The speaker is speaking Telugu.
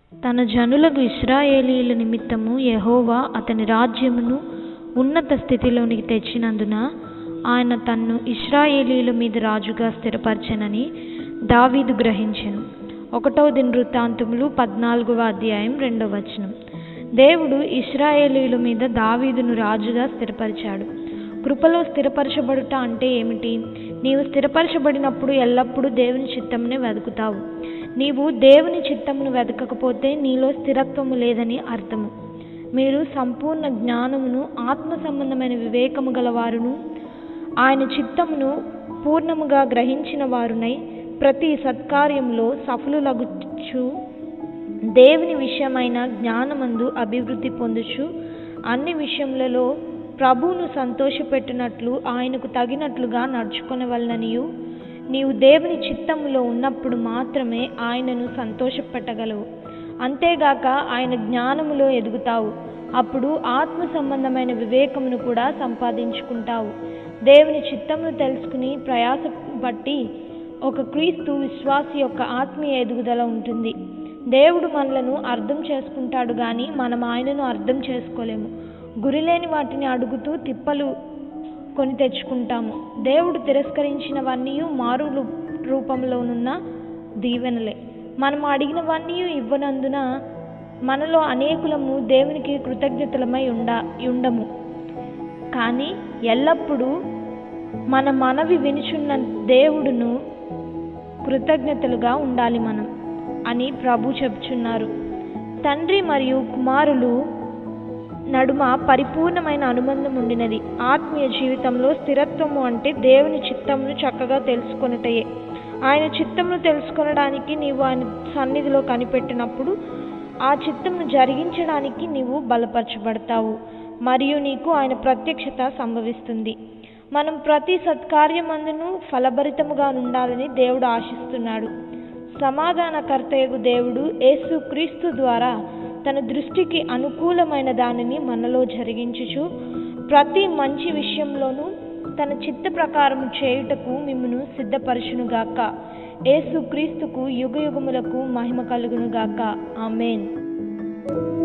తన జనులకు ఇశ్రాయేలీయుల నిమిత్తము యెహోవా అతని రాజ్యమును ఉన్నత స్థితిలోనికి తెచ్చినందున ఆయన తన్ను ఇశ్రాయేలీయుల మీద రాజుగా స్థిరపరచెనని దావీదు గ్రహించెను ఒకటవ దినవృత్తాంతములు పద్నాలుగవ అధ్యాయం రెండవ వచనం దేవుడు ఇశ్రాయేలీయుల మీద దావీదును రాజుగా స్థిరపరిచాడు కృపలో స్థిరపరచబడుట అంటే ఏమిటి నీవు స్థిరపరచబడినప్పుడు ఎల్లప్పుడూ దేవుని చిత్తమునే వెతుకుతావు నీవు దేవుని చిత్తమును వెతకకపోతే నీలో స్థిరత్వము లేదని అర్థము మీరు సంపూర్ణ జ్ఞానమును ఆత్మ సంబంధమైన వివేకము గలవారును ఆయన చిత్తమును పూర్ణముగా గ్రహించిన వారునై ప్రతి సత్కార్యంలో సఫలులగుచు దేవుని విషయమైన జ్ఞానమందు అభివృద్ధి పొందుచు అన్ని విషయములలో ప్రభువును సంతోషపెట్టినట్లు ఆయనకు తగినట్లుగా నడుచుకొనవలననియు నీవు దేవుని చిత్తములో ఉన్నప్పుడు మాత్రమే ఆయనను సంతోషపెట్టగలవు అంతేగాక ఆయన జ్ఞానములో ఎదుగుతావు అప్పుడు ఆత్మ సంబంధమైన వివేకమును కూడా సంపాదించుకుంటావు దేవుని చిత్తమును తెలుసుకుని ప్రయాస పట్టి ఒక క్రీస్తు విశ్వాసి యొక్క ఆత్మీయ ఎదుగుదల ఉంటుంది దేవుడు మనలను అర్థం చేసుకుంటాడు కానీ మనం ఆయనను అర్థం చేసుకోలేము గురిలేని వాటిని అడుగుతూ తిప్పలు కొని తెచ్చుకుంటాము దేవుడు తిరస్కరించినవన్నీ మారు రూపంలోనున్న దీవెనలే మనం అడిగినవన్నీ ఇవ్వనందున మనలో అనేకులము దేవునికి కృతజ్ఞతలమై ఉండ ఉండము కానీ ఎల్లప్పుడూ మన మనవి వినుచున్న దేవుడును కృతజ్ఞతలుగా ఉండాలి మనం అని ప్రభు చెప్తున్నారు తండ్రి మరియు కుమారులు నడుమ పరిపూర్ణమైన అనుబంధం ఉండినది ఆత్మీయ జీవితంలో స్థిరత్వము అంటే దేవుని చిత్తమును చక్కగా తెలుసుకొనుటయే ఆయన చిత్తమును తెలుసుకొనడానికి నీవు ఆయన సన్నిధిలో కనిపెట్టినప్పుడు ఆ చిత్తమును జరిగించడానికి నీవు బలపరచబడతావు మరియు నీకు ఆయన ప్రత్యక్షత సంభవిస్తుంది మనం ప్రతి సత్కార్యమందును ఫలభరితముగా ఉండాలని దేవుడు ఆశిస్తున్నాడు సమాధానకర్తయగు దేవుడు యేసు క్రీస్తు ద్వారా తన దృష్టికి అనుకూలమైన దానిని మనలో జరిగించుచు ప్రతి మంచి విషయంలోనూ తన చిత్త ప్రకారం చేయుటకు మిమ్మును సిద్ధపరచునుగాక యేసు క్రీస్తుకు యుగ యుగములకు మహిమ కలుగునుగాక ఆమెన్